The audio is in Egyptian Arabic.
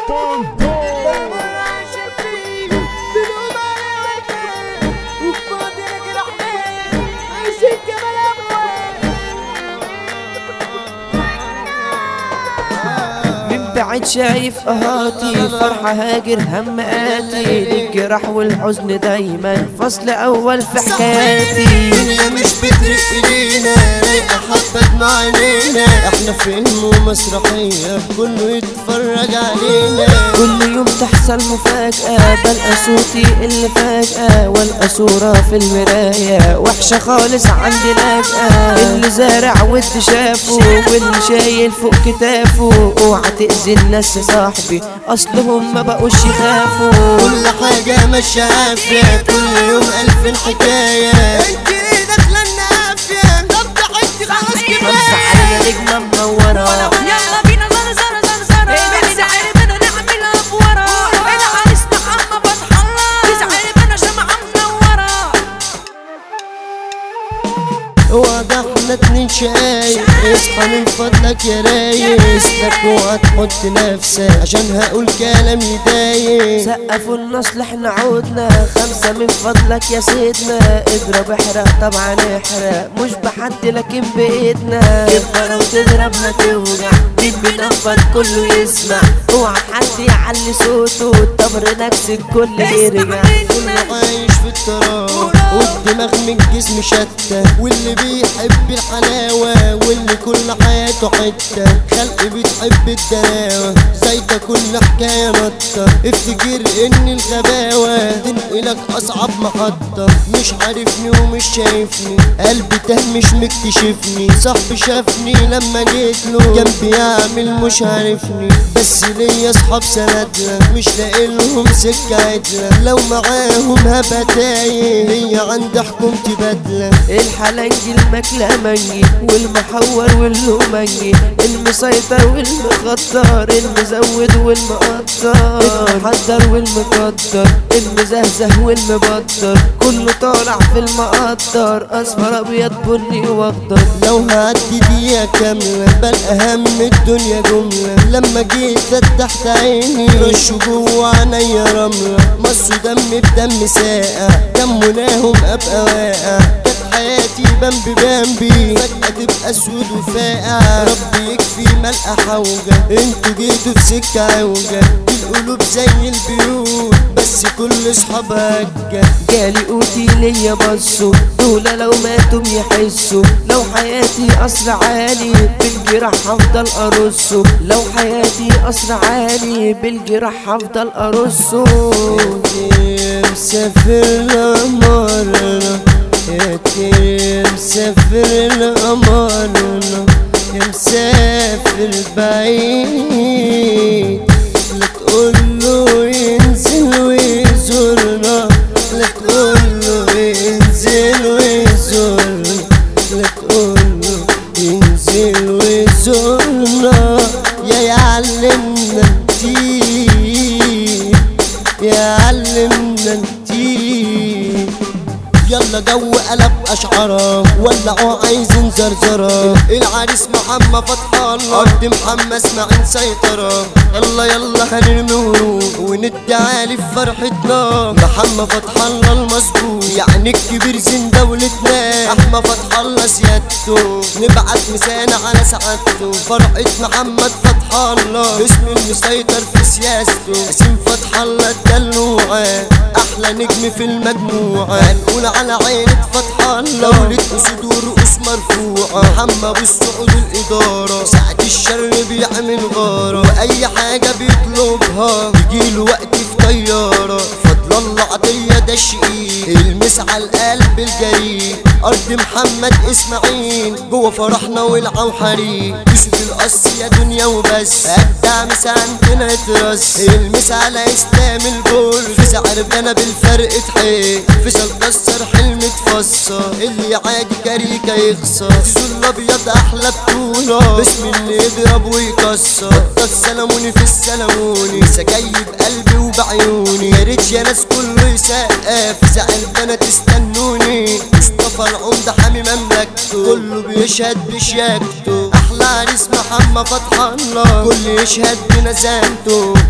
بعد شايف اهاتي فرحة هاجر هم آتي الجرح والحزن دايما فصل اول في حكاياتي الدنيا مش بترق ايدينا رايقة حبة مع عينينا احنا فيلم ومسرحية كله يتفرج علينا كل يوم تحصل مفاجأة بلقى صوتي اللي فجأة والقى صورة في المراية وحشة خالص عندي لاجئة اللي زارع ود شافه واللي شايل فوق كتافه اوعى تأذي الناس يا صاحبي اصلهم ما بقوش يخافوا كل حاجة ماشية عافية كل يوم ألف حكاية انت ليه داخلة النافية طب ضحكتي خلاص خمسة كفاية علينا نجمة منورة يلا بينا زر زر زر زر تسعي بنا نعمل افورة العريس محمد فتح الله تسعي بنا شمعة منورة واضح احنا اتنين شايف اصحى من فضلك يا رايس لك اوعى تحط نفسك عشان هقول كلام يضايق سقفوا النصل احنا عودنا خمسة من فضلك يا سيدنا اضرب احرق طبعا احرق مش بحد لكن بايدنا كبرة وتضرب ما توجع مين بينفض كله يسمع اوعى حد يعلي صوته الطبر نفس الكل يرجع كله عايش في التراب والدماغ من الجسم شتى واللي بيحب الحلاوة واللي كل حياته حتة خلق بتحب الدراوة زايدة كل حكاية نطة افتكر ان الغباوة تنقلك اصعب محطة مش عارفني ومش شايفني قلبي تاه مش مكتشفني صاحبي شافني لما جيت له جنبي يعمل مش عارفني بس ليا اصحاب سندنا مش لاقي لهم سكة عدلة لو معاهم هبقى تايه هي عند حكومتي بدلة الحلنجي المكلمنجي والمحور واللومنجي المسيطر والمخطر المزود والمقطر المحضر والمقدر المزهزه والمبطر كله طالع في المقطر اصفر ابيض بني واخضر لو هعدي دقيقة كاملة بل أهم الدنيا جملة لما جيت فتحت عيني رشوا جوا عينيا رملة مصوا دمي بدم ساقع كم مناهم أبقى واقع كانت حياتي بمبي بمبي فجأة تبقى اسود وفاقع ربي يكفي ملقى حوجة انتوا جيتوا في سكة عوجة القلوب زي البيوت بس كل اصحابها هجة جالي قوتي ليا بصوا دول لو ماتوا يحسوا لو حياتي قصر عالي بالجراح هفضل ارصه لو حياتي قصر عالي بالجراح هفضل ارصه يا مسافر لأمرنا يا كريم مسافر لأمرنا يا مسافر بعيد لا تقوله ينزل ويزورنا لا تقوله ينزل ويزورنا لا تقوله ينزل ويزورنا يا يعلمنا كتير يعلمنا كتير يلا جو قلب اشعاره ولعوا عايزين زرزره العريس محمد فتح الله ارض محمد اسماعيل سيطره يلا يلا هنرمي ورود وندي عالي في فرحتنا محمد فتح الله المظبوط يعني الكبير زين دولتنا احمد فتح الله سيادته نبعت مسانا على سعادته فرحة محمد فتح الله اسم المسيطر في سياسته اسم فتح الله الدلوعة احلى نجم في المجموعة هنقول على عينة فتح الله دولة اسود ورؤوس مرفوعة محمد بالسعود الادارة ساعة الشر بيعمل غارة واي حاجة بيطلبها يجيله وقت في طيارة فضل الله عطية ده شقيق المس على القلب الجريء ارض محمد اسماعيل جوه فرحنا ولعة وحريق يوسف القص يا دنيا وبس ابدع مس عندنا اترس المس على اسلام الجول في سعر بنا بالفرق تحيق فيصل كسر حلم تفسر اللي عادي كاريكا يخسر زول الابيض احلى بطولة باسم اللي يضرب ويكسر ده السلموني في السلموني سجايب قلبي وبعيوني يا ريت يا ناس كله يسقف زعل بنات استنوني مصطفى العمدة حامي مملكته كله بيشهد بشياكته احلى عريس محمد فتح الله كل يشهد بنزانته